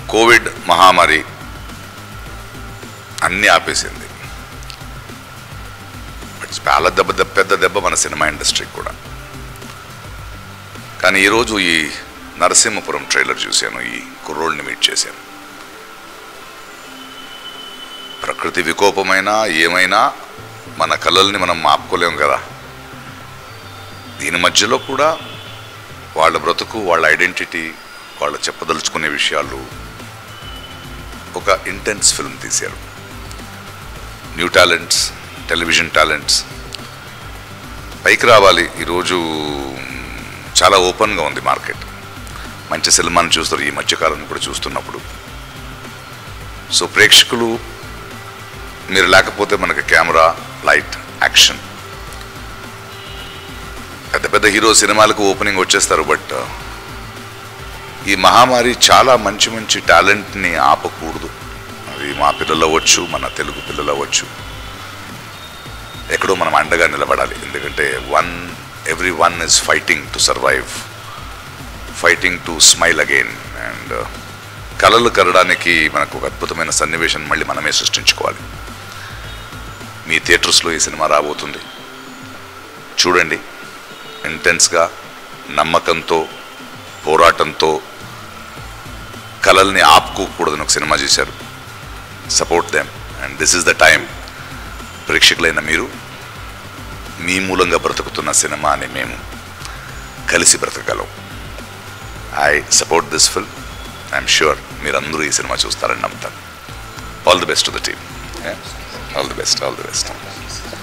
Covid మహామారి అన్నీ ఆపేసింది but చాలా దెబ్బ దెబ్బ పెద్ద దెబ్బ మన సినిమా ఇండస్ట్రీకి కూడా కానీ ఈరోజు ఈ నరసింహపురం ట్రైలర్ చూశాను ఈ కుర్రోడిని మీట్ చేశాను ప్రకృతి వికోపమైనా ఏమైనా మన కళల్ని మనం ఆపుకోలేం కదా దీని మధ్యలో కూడా వాళ్ళ బ్రతుకు వాళ్ళ ఐడెంటిటీ వాళ్ళు చెప్పదలుచుకునే విషయాలు ఒక ఇంటెన్స్ ఫిల్మ్ తీశారు న్యూ టాలెంట్స్ టెలివిజన్ టాలెంట్స్ పైకి రావాలి ఈరోజు చాలా ఓపెన్గా ఉంది మార్కెట్ మంచి సినిమాని చూస్తారు ఈ మధ్యకాలం కూడా చూస్తున్నప్పుడు సో ప్రేక్షకులు మీరు లేకపోతే మనకి కెమెరా లైట్ యాక్షన్ పెద్ద పెద్ద హీరో సినిమాలకు ఓపెనింగ్ వచ్చేస్తారు బట్ ఈ మహామారి చాలా మంచి మంచి టాలెంట్ని ఆపకూడదు అది మా పిల్లలు అవ్వచ్చు మన తెలుగు పిల్లలు అవ్వచ్చు ఎక్కడో మనం అండగా నిలబడాలి ఎందుకంటే one every one is fighting to survive fighting to smile again and కళలు కరడానికి మనకు ఒక అద్భుతమైన సన్నివేశం మళ్ళీ మనమే సృష్టించుకోవాలి మీ థియేటర్స్లో ఈ సినిమా రాబోతుంది చూడండి ఇంటెన్స్గా నమ్మకంతో పోరాటంతో కళల్ని ఆపుకోకూడదని ఒక సినిమా చేశారు support them and this is the time ప్రేక్షకులైన మీరు మీ మూలంగా బ్రతుకుతున్న సినిమా అని మేము కలిసి బ్రతకగలం I support this film I'm sure మీరందరూ ఈ సినిమా చూస్తారని నమ్ముతాను all the best to the team all the best all the best